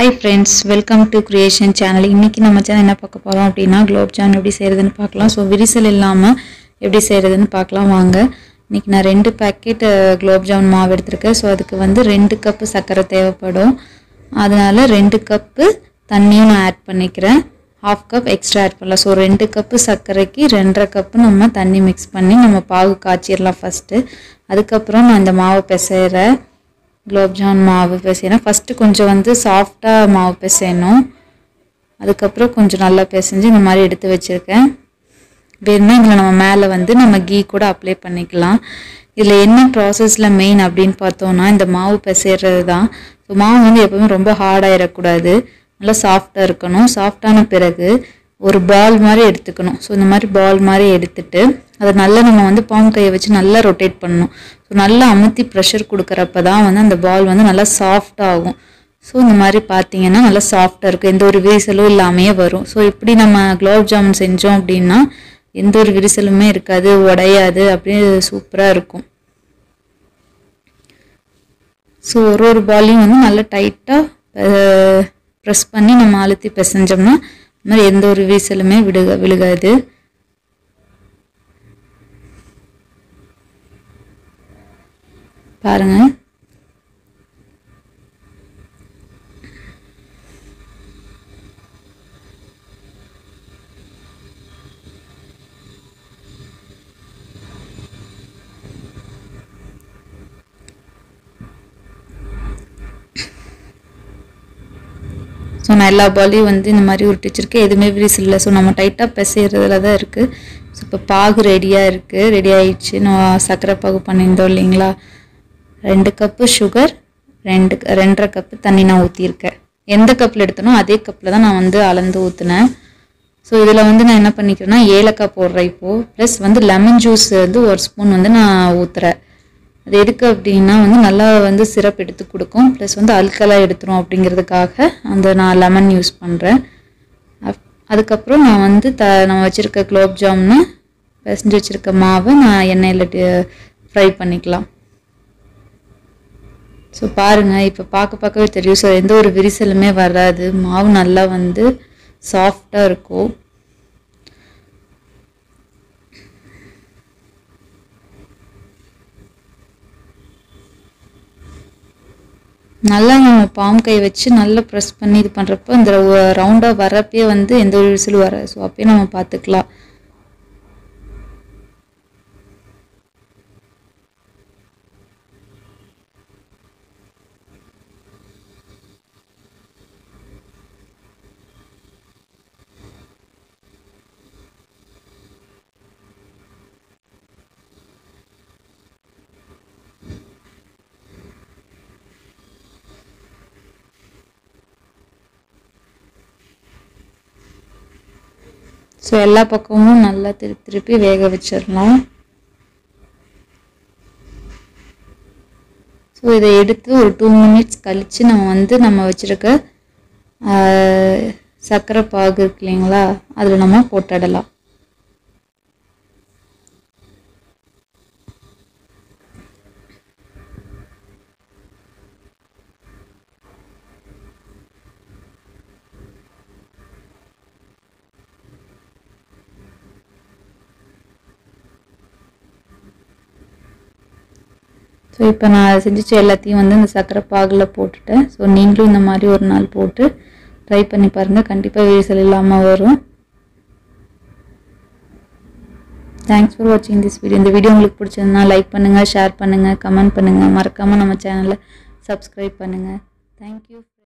hi friends welcome to creation channel இன்றைக்கி நம்ம channel என்ன பார்க்க போகிறோம் அப்படின்னா குலோப் ஜாமுன் எப்படி செய்கிறதுன்னு பார்க்கலாம் ஸோ விரிசல் இல்லாமல் எப்படி செய்கிறதுன்னு பார்க்கலாம் வாங்க இன்றைக்கி நான் ரெண்டு பேக்கெட் குலோப் ஜாமுன் மாவு எடுத்திருக்கேன் ஸோ அதுக்கு வந்து ரெண்டு கப்பு சர்க்கரை தேவைப்படும் அதனால் ரெண்டு கப்பு தண்ணியும் நான் ஆட் பண்ணிக்கிறேன் ஹாஃப் கப் எக்ஸ்ட்ரா ஆட் பண்ணலாம் ஸோ ரெண்டு கப்பு சர்க்கரைக்கு ரெண்டரை கப்பு நம்ம தண்ணி மிக்ஸ் பண்ணி நம்ம பாகு காய்ச்சிடலாம் ஃபஸ்ட்டு அதுக்கப்புறம் நான் இந்த மாவை பிசைகிறேன் குலோப்ஜாமுன் மாவு பிசையணும் ஃபஸ்ட்டு கொஞ்சம் வந்து சாஃப்டாக மாவு பிசையணும் அதுக்கப்புறம் கொஞ்சம் நல்லா பிசைஞ்சு இந்த மாதிரி எடுத்து வச்சுருக்கேன் வேணும்னா இதில் நம்ம மேலே வந்து நம்ம கீ கூட அப்ளை பண்ணிக்கலாம் இதில் என்ன ப்ராசஸில் மெயின் அப்படின்னு பார்த்தோம்னா இந்த மாவு பிசைறது தான் ஸோ மாவு வந்து எப்போவுமே ரொம்ப ஹார்டாகிடக்கூடாது நல்லா சாஃப்டாக இருக்கணும் சாஃப்டான பிறகு ஒரு பால் மாதிரி எடுத்துக்கணும் ஸோ இந்த மாதிரி பால் மாதிரி எடுத்துட்டு அதை நல்லா நம்ம வந்து பாம் கையை வச்சு நல்லா ரொட்டேட் பண்ணணும் ஸோ நல்லா அமுத்தி ப்ரெஷர் கொடுக்குறப்ப தான் வந்து அந்த பால் வந்து நல்லா சாஃப்ட் ஆகும் ஸோ இந்த மாதிரி பார்த்தீங்கன்னா நல்லா சாஃப்டாக இருக்கும் எந்த ஒரு விரிசலும் இல்லாமையே வரும் ஸோ இப்படி நம்ம குலோப் ஜாமுன் செஞ்சோம் அப்படின்னா எந்த ஒரு விரிசலுமே இருக்காது உடையாது அப்படியே சூப்பராக இருக்கும் ஸோ ஒரு ஒரு பாலையும் வந்து நல்லா டைட்டாக ப்ரெஸ் பண்ணி நம்ம அழுத்தி பிசைஞ்சோம்னா இந்த மாதிரி எந்த ஒரு விரிசலுமே விடுக விழுகாது பாருங்க ஸோ நான் எல்லா பாலையும் வந்து இந்த மாதிரி உருட்டி வச்சிருக்கேன் எதுவுமே விரிசல் இல்லை ஸோ நம்ம டைட்டாக பிசைறதுல தான் இருக்குது ஸோ இப்போ பாகு ரெடியாக இருக்குது ரெடி ஆயிடுச்சு நான் சர்க்கரை பாகு பண்ணியிருந்தோம் இல்லைங்களா ரெண்டு கப்பு சுகர் ரெண்டு ரெண்டரை கப்பு தண்ணி நான் ஊற்றிருக்கேன் எந்த கப்பில் எடுத்தனோ அதே கப்பில் தான் நான் வந்து அளந்து ஊற்றினேன் ஸோ இதில் வந்து நான் என்ன பண்ணிக்கிறேன்னா ஏலக்காய் போடுறேன் இப்போது ப்ளஸ் வந்து லெமன் ஜூஸ் வந்து ஒரு ஸ்பூன் வந்து நான் ஊற்றுறேன் அது எதுக்கு அப்படின்னா வந்து நல்லா வந்து சிரப் எடுத்து கொடுக்கும் ப்ளஸ் வந்து அல்கலாக எடுத்துரும் அப்படிங்கிறதுக்காக அந்த நான் லெமன் யூஸ் பண்ணுறேன் அதுக்கப்புறம் நான் வந்து த நம்ம வச்சுருக்க குலோப் ஜாமுன்னு பிசைஞ்சு வச்சுருக்க மாவை நான் எண்ணெயில் ஃப்ரை பண்ணிக்கலாம் ஸோ பாருங்கள் இப்போ பார்க்க பார்க்கவே தெரியும் ஸோ எந்த ஒரு விரிசலுமே வராது மாவு நல்லா வந்து சாஃப்டாக இருக்கும் நல்லா நம்ம பாம் கை வச்சு நல்லா ப்ரெஸ் பண்ணி இது பண்ணுறப்போ இந்த ரவுண்டாக வரப்பே வந்து எந்த ஒரு விசில் வர ஸோ அப்பயே நம்ம பார்த்துக்கலாம் ஸோ எல்லா பக்கமும் நல்லா திருப்பி திருப்பி வேக வச்சிடலாம் ஸோ இதை எடுத்து ஒரு டூ மினிட்ஸ் கழித்து நம்ம வந்து நம்ம வச்சுருக்க சர்க்கரை பாகு இருக்கு இல்லைங்களா அதில் நம்ம போட்டுடலாம் ஸோ இப்போ நான் செஞ்சிச்சு எல்லாத்தையும் வந்து இந்த சர்க்கரை பாகில் போட்டுட்டேன் ஸோ நீங்களும் இந்த மாதிரி ஒரு நாள் போட்டு ட்ரை பண்ணி பாருங்கள் கண்டிப்பாக விரிசல் இல்லாமல் வரும் தேங்க்ஸ் ஃபார் வாட்சிங் திஸ் வீடியோ இந்த வீடியோ உங்களுக்கு பிடிச்சிருந்தா லைக் பண்ணுங்கள் ஷேர் பண்ணுங்கள் கமெண்ட் பண்ணுங்கள் மறக்காமல் நம்ம சேனலை சப்ஸ்கிரைப் பண்ணுங்கள் தேங்க்யூ